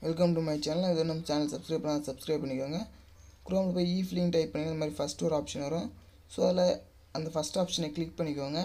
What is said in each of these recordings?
welcome to my channel இது நம்ம channel subscribe பண்ணால் சப்ஸ்கிரைப் பண்ணிக்கோங்க குரோமில் போய் ஈ ஃபிலிங் டைப் பண்ணி இந்த மாதிரி ஃபஸ்ட்டு ஒரு ஆப்ஷன் வரும் ஸோ அதில் அந்த ஃபஸ்ட் ஆப்ஷனை கிளிக் பண்ணிக்கோங்க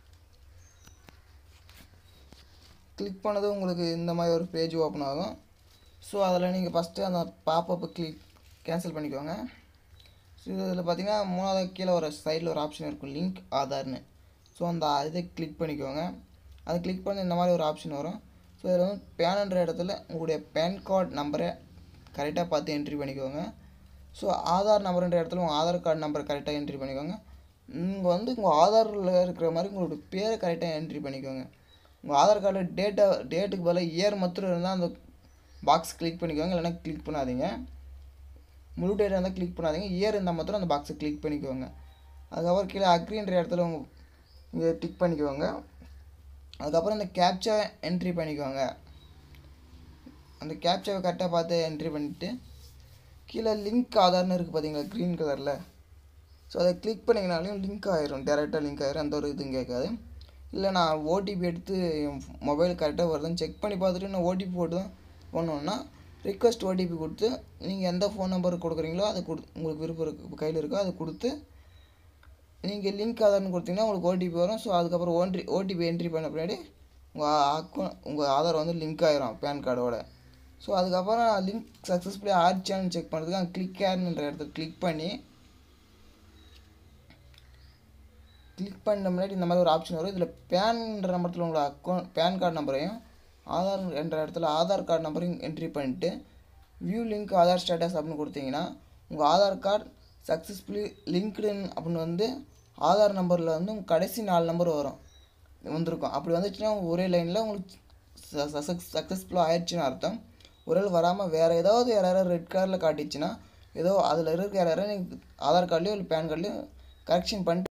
கிளிக் பண்ணது உங்களுக்கு இந்த மாதிரி ஒரு பேஜ் ஓப்பன் ஆகும் ஸோ அதில் நீங்கள் ஃபஸ்ட்டு அந்த பாப்பப்பை கிளிக் கேன்சல் பண்ணிக்கோங்க ஸோ இதில் பார்த்தீங்கன்னா மூணாவது கீழே ஒரு சைடில் ஒரு ஆப்ஷன் இருக்கும் லிங்க் ஆதார்னு ஸோ அந்த இதை கிளிக் பண்ணிக்கோங்க அதை கிளிக் பண்ணி இந்த மாதிரி ஒரு ஆப்ஷன் வரும் ஸோ இதில் வந்து பேனுன்ற இடத்துல உங்களுடைய பேன் கார்டு நம்பரை கரெக்டாக பார்த்து என்ட்ரி பண்ணிக்கோங்க ஸோ ஆதார் நம்பர்ன்ற இடத்துல உங்கள் ஆதார் கார்டு நம்பர் கரெக்டாக என்ட்ரி பண்ணிக்கோங்க இங்கே வந்து உங்கள் ஆதாரில் இருக்கிற மாதிரி உங்களோட பேரை கரெக்டாக என்ட்ரி பண்ணிக்கோங்க உங்கள் ஆதார் கார்டு டேட்டா டேட்டுக்கு பதிலாக இயர் மட்டும் இருந்தால் அந்த பாக்ஸ் கிளிக் பண்ணிக்கோங்க இல்லைன்னா கிளிக் பண்ணாதீங்க முழு டேட்டா இருந்தால் கிளிக் பண்ணாதீங்க இயர் இருந்தால் மாத்திரம் அந்த பாக்ஸை கிளிக் பண்ணிக்கோங்க அதுக்கப்புறம் கீழே அக்ரின்ற இடத்துல உங்கள் இங்கே டிக் பண்ணிக்கோங்க அதுக்கப்புறம் இந்த கேப்சா என்ட்ரி பண்ணிக்கோங்க அந்த கேப்சாவை கரெக்டாக பார்த்து என்ட்ரி பண்ணிவிட்டு கீழே லிங்க் ஆதார்னு இருக்குது பார்த்தீங்களா க்ரீன் கலரில் ஸோ அதை கிளிக் பண்ணிங்கனாலையும் லிங்க் ஆயிரும் டேரெக்டாக லிங்க் ஆயிரும் அந்த ஒரு இதுவும் கேட்காது இல்லை நான் ஓடிபி எடுத்து என் மொபைல் கரெக்டாக வருதுன்னு செக் பண்ணி பார்த்துட்டு நான் ஓடிபி போட்டு தான் பண்ணோன்னா ரிக்வஸ்ட் ஓடிபி கொடுத்து நீங்கள் எந்த ஃபோன் நம்பர் கொடுக்குறீங்களோ அதை கொடு உங்களுக்கு விருப்பம் இருக்கு கையில் இருக்கோ அதை கொடுத்து நீங்கள் லிங்க் ஆதார்னு கொடுத்தீங்கன்னா உங்களுக்கு ஓடிபி வரும் ஸோ அதுக்கப்புறம் ஓன்ட்ரி ஓடிபி என்ட்ரி பண்ண பின்னாடி உங்கள் அக்கௌண்ட் உங்கள் ஆதார் வந்து லிங்க் ஆயிரும் பேன் கார்டோட ஸோ அதுக்கப்புறம் லிங்க் சக்ஸஸ்ஃபுல்லி ஆயிடுச்சான்னு செக் பண்ணுறதுக்கு அங்கே கிளிக் ஏர்ன்ற இடத்துல கிளிக் பண்ணி கிளிக் பண்ண முன்னாடி இந்த மாதிரி ஒரு ஆப்ஷன் வரும் இதில் பேன்ன்ற நம்பரத்தில் உங்களோட அக்கௌண்ட் பேன் கார்டு நம்பரையும் ஆதார் என்ற இடத்துல ஆதார் கார்டு நம்பரையும் என்ட்ரி பண்ணிட்டு வியூ லிங்க் ஆதார் ஸ்டேட்டஸ் அப்படின்னு கொடுத்தீங்கன்னா உங்கள் ஆதார் கார்டு சக்ஸஸ்ஃபுல்லி லிங்க்டுன்னு அப்படின்னு வந்து ஆதார் நம்பரில் வந்து உங்கள் கடைசி நாலு நம்பர் வரும் வந்திருக்கும் அப்படி வந்துச்சுன்னா ஒரே லைனில் உங்களுக்கு சக்ஸஸ்ஃபுல்லாக ஆயிடுச்சுன்னு அர்த்தம் ஒரே வராமல் வேறு ஏதாவது யாராவது ரெட் கலரில் காட்டிச்சுன்னா ஏதோ அதில் இருக்கிற யாராவது நீங்கள் ஆதார் கார்ட்லேயோ இல்லை பேன் கார்ட்லேயோ கரெக்ஷன் பண்ணிட்டு